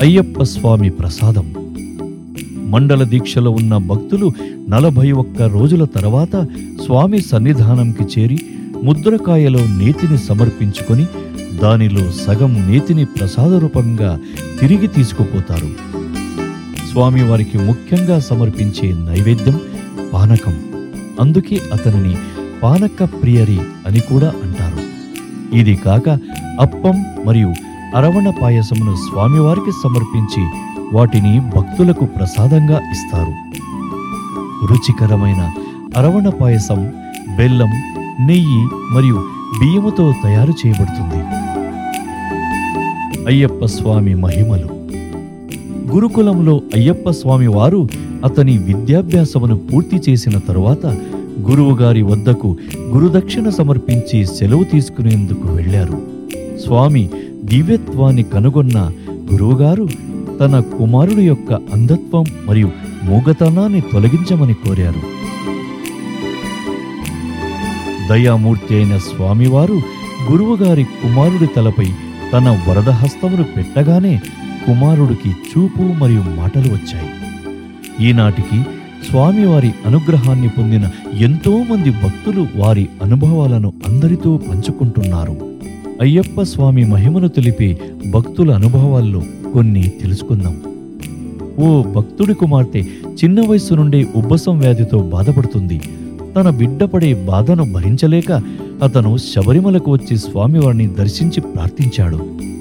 అయ్యప్ప స్వామి ప్రసాదం మండల దీక్షలో ఉన్న భక్తులు నలభై ఒక్క రోజుల తర్వాత స్వామి సన్నిధానంకి చేరి ముద్రకాయలో నేతిని సమర్పించుకొని దానిలో సగం నేతిని ప్రసాద రూపంగా తిరిగి తీసుకుపోతారు స్వామివారికి ముఖ్యంగా సమర్పించే నైవేద్యం పానకం అందుకే అతనిని పానక ప్రియరి అని కూడా అంటారు ఇది కాక అప్పం మరియు అరవణ పాయసమును స్వామివారికి సమర్పించి వాటిని భక్తులకు ప్రసాదంగా ఇస్తారు రుచికరమైన అరవణ పాయసం బెల్లం నెయ్యి మరియు బియ్యముతో తయారు చేయబడుతుంది అయ్యప్ప స్వామి మహిమలు గురుకులంలో అయ్యప్ప స్వామి వారు అతని విద్యాభ్యాసమును పూర్తి చేసిన తరువాత గురువుగారి వద్దకు గురుదక్షిణ సమర్పించి సెలవు తీసుకునేందుకు వెళ్ళారు స్వామి దివ్యత్వాన్ని కనుగొన్న గురువుగారు తన కుమారుడి యొక్క అంధత్వం మరియు మూగతనాన్ని తొలగించమని కోరారు దయామూర్తి అయిన స్వామివారు గురువుగారి కుమారుడి తలపై తన వరదహస్తమును పెట్టగానే కుమారుడికి చూపు మరియు మాటలు వచ్చాయి ఈనాటికి స్వామివారి అనుగ్రహాన్ని పొందిన ఎంతో మంది భక్తులు వారి అనుభవాలను అందరితో పంచుకుంటున్నారు అయ్యప్ప స్వామి మహిమను తెలిపే భక్తుల అనుభవాల్లో కొన్ని తెలుసుకుందాం ఓ భక్తుడి కుమార్తె చిన్న వయసు నుండే ఉబ్బసం వ్యాధితో బాధపడుతుంది తన బిడ్డ పడే బాధను భరించలేక అతను శబరిమలకు వచ్చి స్వామివారిని దర్శించి ప్రార్థించాడు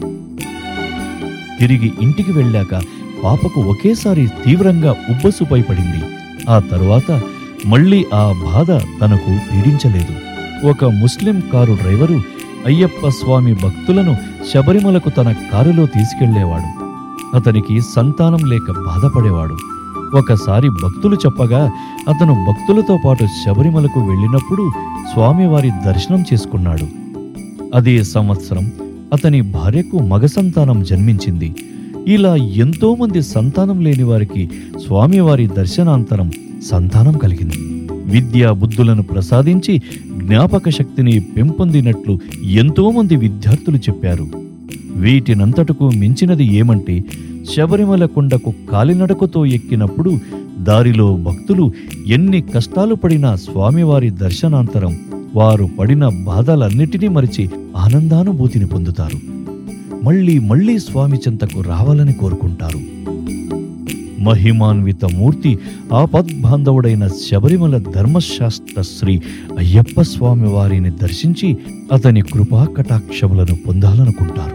తిరిగి ఇంటికి వెళ్ళాక పాపకు ఒకేసారి తీవ్రంగా ఉబ్బసుపై పడింది ఆ తరువాత మళ్ళీ ఆ బాధ తనకు పీడించలేదు ఒక Muslim car driver Ayyappa Swamy భక్తులను శబరిమలకు తన కారులో తీసుకెళ్లేవాడు అతనికి సంతానం లేక బాధపడేవాడు ఒకసారి భక్తులు చెప్పగా అతను భక్తులతో పాటు శబరిమలకు వెళ్ళినప్పుడు స్వామివారి దర్శనం చేసుకున్నాడు అదే సంవత్సరం అతని భార్యకు మగ సంతానం జన్మించింది ఇలా ఎంతో మంది సంతానం లేని వారికి స్వామివారి దర్శనాంతరం సంతానం కలిగింది విద్యా బుద్ధులను ప్రసాదించి జ్ఞాపక శక్తిని పెంపొందినట్లు ఎంతో మంది విద్యార్థులు చెప్పారు వీటినంతటకు మించినది ఏమంటే శబరిమల కొండకు కాలినడకతో ఎక్కినప్పుడు దారిలో భక్తులు ఎన్ని కష్టాలు పడినా స్వామివారి దర్శనాంతరం వారు పడిన బాధలన్నిటినీ మరిచి ఆనందానుభూతిని పొందుతారు మళ్ళీ మళ్ళీ స్వామి చెంతకు రావాలని కోరుకుంటారు మహిమాన్విత మూర్తి ఆపద్బాంధవుడైన శబరిమల ధర్మశాస్త్ర శ్రీ అయ్యప్ప స్వామి వారిని దర్శించి అతని కృపా కటాక్షములను పొందాలనుకుంటారు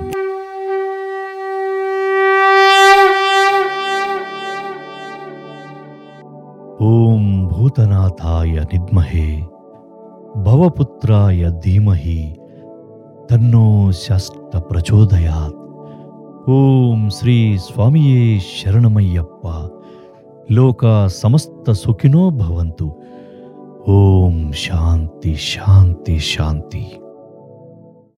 ఓం భూతనాథాయ నిద్మహే భవపుత్రాయ ధీమహి తన్నో శాస్త్ర ప్రచోదయాత్ ఓం శ్రీ స్వామియే శరణమయ్యప్ప లోక సమస్త సుఖినో భవంతు ఓం శాంతి శాంతి శాంతి